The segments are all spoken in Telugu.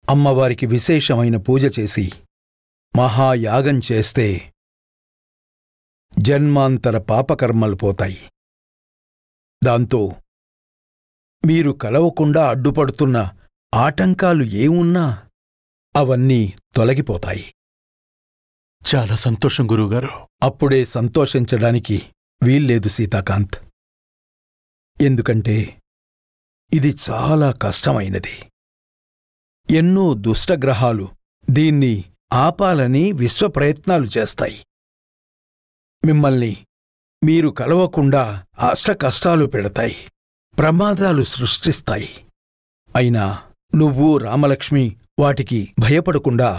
అమ్మవారికి విశేషమైన పూజ చేసి మహాయాగం చేస్తే జన్మాంతర పాపకర్మలు పోతాయి దాంతో మీరు కలవకుండా అడ్డుపడుతున్న ఆటంకాలు ఏమున్నా అవన్నీ తొలగిపోతాయి చాలా సంతోషం గురువుగారు అప్పుడే సంతోషించడానికి వీల్లేదు సీతాకాంత్ ఎందుకంటే ఇది చాలా కష్టమైనది ఎన్నో దుష్టగ్రహాలు దీన్ని ఆపాలని విశ్వప్రయత్నాలు చేస్తాయి మిమ్మల్ని మీరు కలవకుండా అష్ట కష్టాలు పెడతాయి ప్రమాదాలు సృష్టిస్తాయి అయినా నువ్వు రామలక్ష్మి వాటికి భయపడకుండా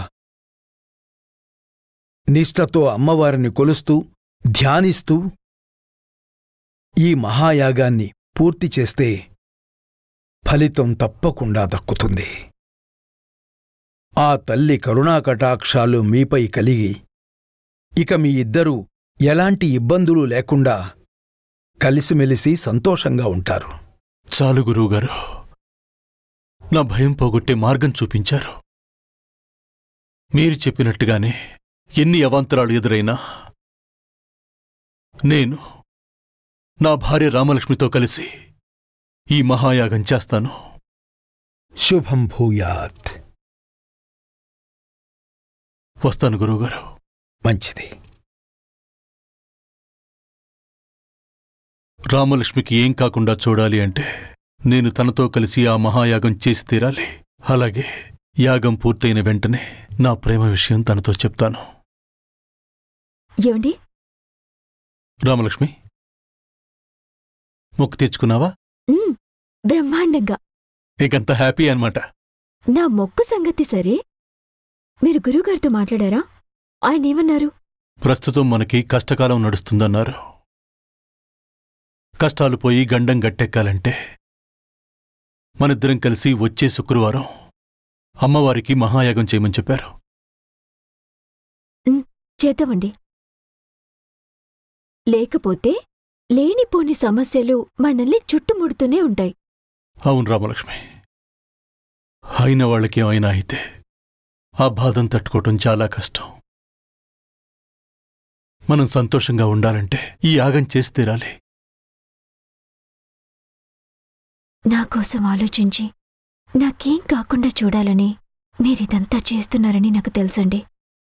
నిష్ఠతో అమ్మవారిని కొలుస్తూ ధ్యానిస్తూ ఈ మహాయాగాన్ని పూర్తి చేస్తే ఫలితం తప్పకుండా దక్కుతుంది ఆ తల్లి కరుణాకటాక్షాలు మీపై కలిగి ఇక మీ ఇద్దరూ ఎలాంటి ఇబ్బందులు లేకుండా కలిసిమెలిసి సంతోషంగా ఉంటారు చాలు గురువుగారు నా భయం పోగొట్టే మార్గం చూపించారు మీరు చెప్పినట్టుగానే ఎన్ని అవాంతరాలు ఎదురైనా నేను నా భార్య రామలక్ష్మితో కలిసి ఈ మహాయాగం చేస్తాను శుభం భూయాత్ వస్తాను గురువుగారు మంచిది రామలక్ష్మికి ఏం కాకుండా చూడాలి అంటే నేను తనతో కలిసి ఆ మహాయాగం చేసి తీరాలి అలాగే యాగం పూర్తయిన వెంటనే నా ప్రేమ విషయం తనతో చెప్తాను ఏమండి రామలక్ష్మి మొక్కు తెచ్చుకున్నావా ఉమ్, బ్రహ్మాండంగా ఇకంత హ్యాపీ అన్నమాట నా మొక్కు సంగతి సరే మీరు గురువుగారితో మాట్లాడారా ఆయన ఏమన్నారు ప్రస్తుతం మనకి కష్టకాలం నడుస్తుందన్నారు కష్టాలు పోయి గండం గట్టెక్కాలంటే మనిద్దరం కలిసి వచ్చే శుక్రవారం అమ్మవారికి మహాయాగం చేయమని చెప్పారు చేద్దామండి లేకపోతే లేనిపోని సమస్యలు మనల్ని చుట్టుముడుతూనే ఉంటాయి అవును రామలక్ష్మి అయిన వాళ్ళకి ఏమైనా అయితే ఆ బాధను తట్టుకోవటం చాలా కష్టం మనం సంతోషంగా ఉండాలంటే ఈ యాగం చేసి తీరాలి నా కోసం ఆలోచించి నాకేం కాకుండా చూడాలని మీరిదంతా చేస్తున్నారని నాకు తెలుసండి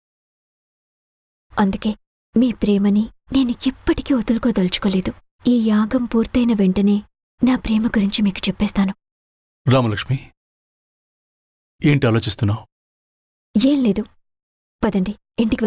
అందుకే మీ ప్రేమని నేను ఇప్పటికీ వదులుకోదలుచుకోలేదు ఈ యాగం పూర్తయిన వెంటనే నా ప్రేమ గురించి మీకు చెప్పేస్తాను రామలక్ష్మి ఏంటి ఆలోచిస్తున్నావు ఏం లేదు పదండి ఇంటికి